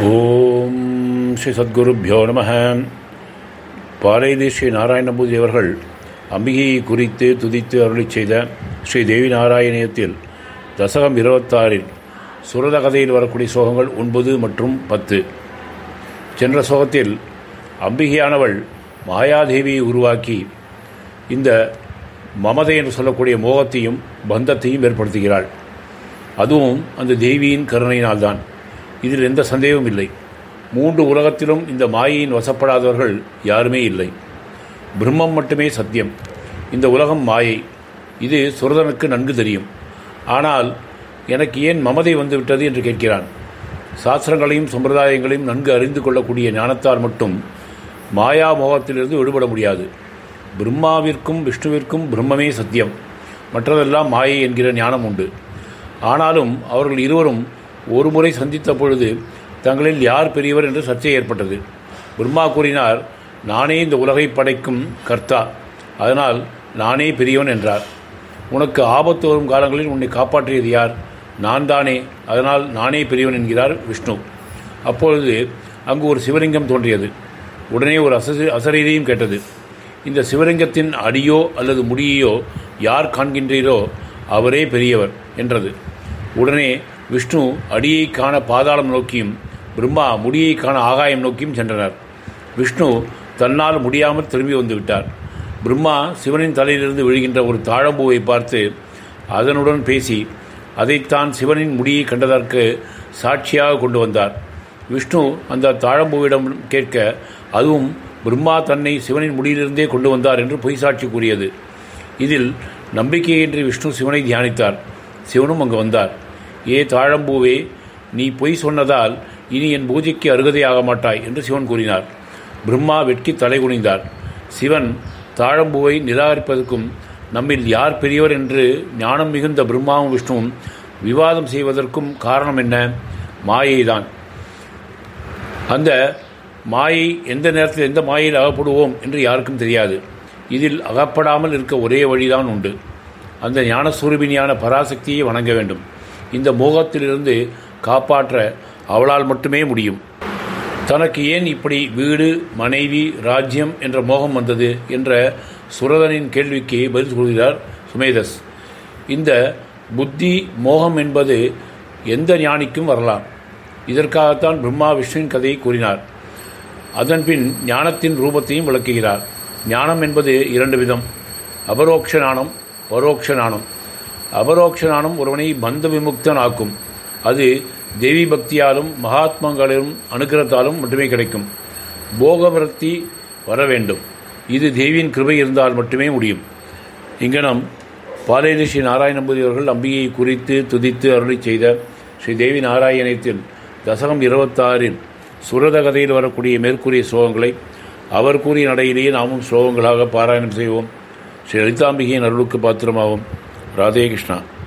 ஓம் ஸ்ரீ சத்குருப்பியோ நம பாரதி ஸ்ரீ நாராயணபூதி அவர்கள் அம்பிகையை குறித்து துதித்து அருளிச் செய்த ஸ்ரீ தேவி நாராயணியத்தில் தசகம் இருபத்தாறில் சுரத கதையில் வரக்கூடிய சோகங்கள் ஒன்பது மற்றும் பத்து சென்ற சோகத்தில் அம்பிகையானவள் மாயாதேவியை உருவாக்கி இந்த மமதை என்று சொல்லக்கூடிய மோகத்தையும் பந்தத்தையும் ஏற்படுத்துகிறாள் அதுவும் அந்த தேவியின் கருணையினால்தான் இதில் எந்த சந்தேகமும் இல்லை மூன்று உலகத்திலும் இந்த மாயையின் வசப்படாதவர்கள் யாருமே இல்லை பிரம்மம் மட்டுமே சத்தியம் இந்த உலகம் மாயை இது சுரதனுக்கு நன்கு தெரியும் ஆனால் எனக்கு ஏன் மமதை வந்துவிட்டது என்று கேட்கிறான் சாஸ்திரங்களையும் சம்பிரதாயங்களையும் நன்கு அறிந்து கொள்ளக்கூடிய ஞானத்தால் மட்டும் மாயா மோகத்திலிருந்து விடுபட முடியாது பிரம்மாவிற்கும் விஷ்ணுவிற்கும் பிரம்மமே சத்தியம் மற்றதெல்லாம் மாயை என்கிற ஞானம் உண்டு ஆனாலும் அவர்கள் இருவரும் ஒரு முறை சந்தித்த பொழுது தங்களில் யார் பெரியவர் என்று சர்ச்சை ஏற்பட்டது பிரம்மா கூறினார் நானே இந்த உலகை படைக்கும் கர்த்தா அதனால் நானே பெரியவன் என்றார் உனக்கு ஆபத்து வரும் காலங்களில் உன்னை காப்பாற்றியது யார் நான் தானே அதனால் நானே பெரியவன் என்கிறார் விஷ்ணு அப்பொழுது அங்கு ஒரு சிவலிங்கம் தோன்றியது உடனே ஒரு அச அசரீரியும் கேட்டது இந்த சிவலிங்கத்தின் அடியோ அல்லது முடியையோ யார் காண்கின்றீரோ அவரே பெரியவர் என்றது உடனே விஷ்ணு அடியை காண பாதாளம் நோக்கியும் பிரம்மா முடியை காண ஆகாயம் நோக்கியும் சென்றனர் விஷ்ணு தன்னால் முடியாமல் திரும்பி வந்து விட்டார் பிரம்மா சிவனின் தலையிலிருந்து விழுகின்ற ஒரு தாழம்பூவை பார்த்து அதனுடன் பேசி அதைத்தான் சிவனின் முடியை கண்டதற்கு சாட்சியாக கொண்டு வந்தார் விஷ்ணு அந்த தாழம்பூவிடம் கேட்க அதுவும் பிரம்மா தன்னை சிவனின் முடியிலிருந்தே கொண்டு வந்தார் என்று பொய் சாட்சி கூறியது இதில் நம்பிக்கையின்றி விஷ்ணு சிவனை தியானித்தார் சிவனும் அங்கு வந்தார் ஏ தாழம்பூவே நீ பொய் சொன்னதால் இனி என் பூஜைக்கு அருகதையாக மாட்டாய் என்று சிவன் கூறினார் பிரம்மா வெட்கி தலை குனிந்தார் சிவன் தாழம்பூவை நிராகரிப்பதற்கும் நம்மில் யார் பெரியவர் என்று ஞானம் மிகுந்த பிரம்மாவும் விஷ்ணுவும் விவாதம் செய்வதற்கும் காரணம் என்ன மாயைதான் அந்த மாயை எந்த நேரத்தில் எந்த மாயையில் அகப்படுவோம் என்று யாருக்கும் தெரியாது இதில் அகப்படாமல் இருக்க ஒரே வழிதான் உண்டு அந்த ஞானஸ்வரூபினியான பராசக்தியை வணங்க வேண்டும் இந்த மோகத்திலிருந்து காப்பாற்ற அவளால் மட்டுமே முடியும் தனக்கு ஏன் இப்படி வீடு மனைவி ராஜ்யம் என்ற மோகம் வந்தது என்ற சுரதனின் கேள்விக்கு பதில் சொல்கிறார் சுமேதஸ் இந்த புத்தி மோகம் என்பது எந்த ஞானிக்கும் வரலாம் இதற்காகத்தான் பிரம்மா விஷ்ணுவின் கதையை கூறினார் அதன்பின் ஞானத்தின் ரூபத்தையும் விளக்குகிறார் ஞானம் என்பது இரண்டு விதம் அபரோக்ஷ ஞானம் பரோக்ஷ ஞானம் அபரோக்ஷ ஞானம் ஒருவனை பந்த விமுக்தன் ஆக்கும் அது தேவி பக்தியாலும் மகாத்மாக்களிலும் அனுகிரகத்தாலும் மட்டுமே கிடைக்கும் போகவிரக்தி வர வேண்டும் இது தேவியின் கிருபை இருந்தால் மட்டுமே முடியும் இங்கனம் பாலேரி ஸ்ரீ நாராயணபதி அவர்கள் அம்பிகையை குறித்து துதித்து அருளி செய்த ஸ்ரீ தேவி நாராயணத்தில் தசகம் இருபத்தாறில் சுரத கதையில் வரக்கூடிய மேற்கூறிய ஸ்லோகங்களை அவர் கூறிய நடையிலேயே நாமும் ஸ்லோகங்களாக பாராயணம் செய்வோம் ஸ்ரீ லலிதாம்பிகையின் அருளுக்கு பாத்திரமாகும் ராதே கிருஷ்ணா